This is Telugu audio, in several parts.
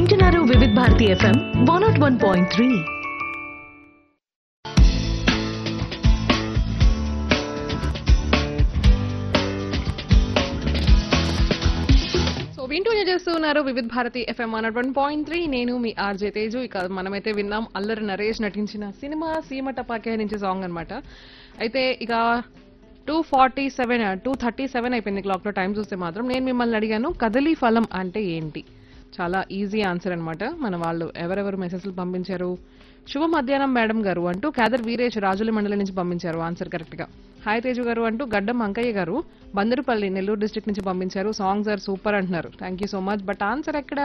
వింటున్నారు Vividh Bharati FM one nought one point three so వింటూనే చేస్తున్నారు Vividh Bharati FM one one point three నేను మీ ఆర్జే తేజు ఇక మనమైతే విన్నాం అల్లరి నరేష్ నటించిన సినిమా సీమ టపాకే నుంచి సాంగ్ అన్నమాట అయితే ఇక two forty seven two thirty seven అయిపోయింది క్లాక్ లో టైం చూస్తే మాత్రం నేను మిమ్మల్ని అడిగాను కదలీ ఫలం అంటే ఏంటి చాలా ఈజీ ఆన్సర్ అన్నమాట మన వాళ్ళు ఎవరెవరు మెసేజ్లు పంపించారు శుభ మధ్యాహ్నం మేడం గారు అంటూ కాదర్ వీరేష్ రాజుల మండలి నుంచి పంపించారు ఆన్సర్ కరెక్ట్ గా హాయ్ తేజు గారు అంటూ గడ్డం అంకయ్య గారు బందరుపల్లి నెల్లూరు డిస్ట్రిక్ట్ నుంచి పంపించారు సాంగ్స్ ఆర్ సూపర్ అంటున్నారు thank you so much but answer ఎక్కడ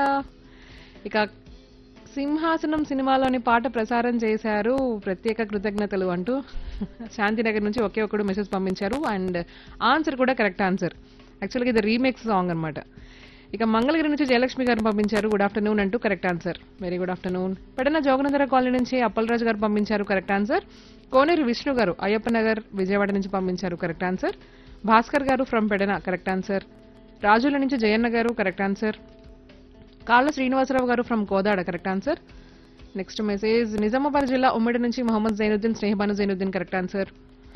ఇక సింహాసనం సినిమాలోని పాట ప్రసారం చేశారు ప్రత్యేక కృతజ్ఞతలు అంటూ శాంతినగర్ నుంచి ఒకే ఒక్కడు మెసేజ్ పంపించారు అండ్ ఆన్సర్ కూడా కరెక్ట్ ఆన్సర్ యాక్చువల్గా ఇది రీమేక్స్ సాంగ్ అన్నమాట ఇక మంగళగిరి నుంచి జయలక్ష్మి గారు పంపించారు గుడ్ ఆఫ్టర్నూన్ అంటూ correct answer very good afternoon Pedana జోగనందర కాలనీ నుంచి అప్పలరాజు గారు పంపించారు కరెక్ట్ ఆన్సర్ కోనేరు విష్ణు గారు అయ్యప్ప నగర్ విజయవాడ నుంచి పంపించారు కరెక్ట్ ఆన్సర్ భాస్కర్ గారు ఫ్రమ్ పెడన కరెక్ట్ ఆన్సర్ రాజుల నుంచి జయన్న గారు కరెక్ట్ ఆన్సర్ కాళ్ళ శ్రీనివాసరావు గారు from Kodad correct answer next message Nizamabad జిల్లా ఉమ్మడి నుంచి మొహమ్మద్ జైనుద్దీన్ స్నేహబాను జైనుద్దీన్ కరెక్ట్ ఆన్సర్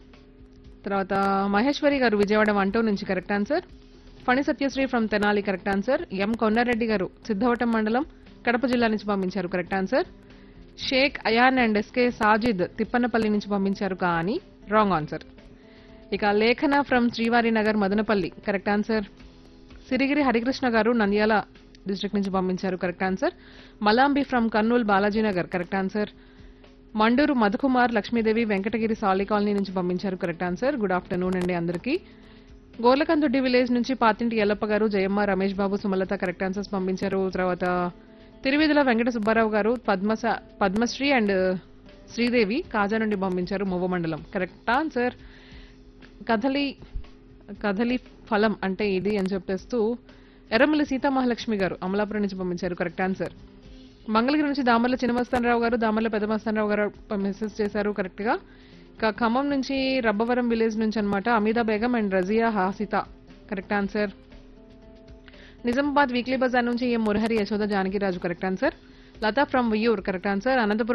తర్వాత మహేశ్వరి గారు విజయవాడ వన్ టూ నుంచి correct answer Phani Satyasri from Tenali correct answer M Kondareddy గారు సిద్ధవటం మండలం కడప జిల్లా నుంచి పంపించారు correct answer Sheikh Ayan and SK Sajid Tippannapalli నుంచి పంపించారు కానీ రాంగ్ ఆన్సర్ ఇక Lekhana from Srivari Nagar Madanapalle correct answer Sirigiri Harikrishna గారు నంద్యాల డిస్ట్రిక్ట్ నుంచి పంపించారు correct answer Malambi from Kurnool Balaji Nagar correct answer Manduru Madhukumar Lakshmidevi Venkatagiri Sali colony నుంచి పంపించారు కరెక్ట్ ఆన్సర్ గుడ్ ఆఫ్టర్నూన్ అండి అందరికీ గోర్లకందుడ్డి విలేజ్ నుంచి పాతింటి ఎల్లప్ప గారు జయమ్మ రమేష్ బాబు సుమలత కరెక్ట్ ఆన్సర్స్ పంపించారు తర్వాత తిరువిధుల వెంకట సుబ్బారావు గారు పద్మస పద్మశ్రీ అండ్ శ్రీదేవి కాజా నుండి పంపించారు మొవ్వ మండలం కరెక్ట్ ఆన్సర్ కథలి కథలి ఫలం అంటే ఇది అని చెప్పేస్తూ ఎర్రమల్లి సీతామహాలక్ష్మి గారు అమలాపురం నుంచి పంపించారు కరెక్ట్ ఆన్సర్ మంగళగిరి నుంచి దామర్ల చిన్నమస్తానరావు గారు దామర్ల పెద్దమస్తానరావు గారు మెసేజ్ చేశారు కరెక్ట్ గా ఇక ఖమ్మం నుంచి రబ్బవరం విలేజ్ నుంచి అన్నమాట Hameeda Begum and Razia Hasitha correct answer Nizamabad weekly బజార్ నుంచి M Murahari Yashoda Janakiraju correct answer Latha from Viyur correct answer Anantapuram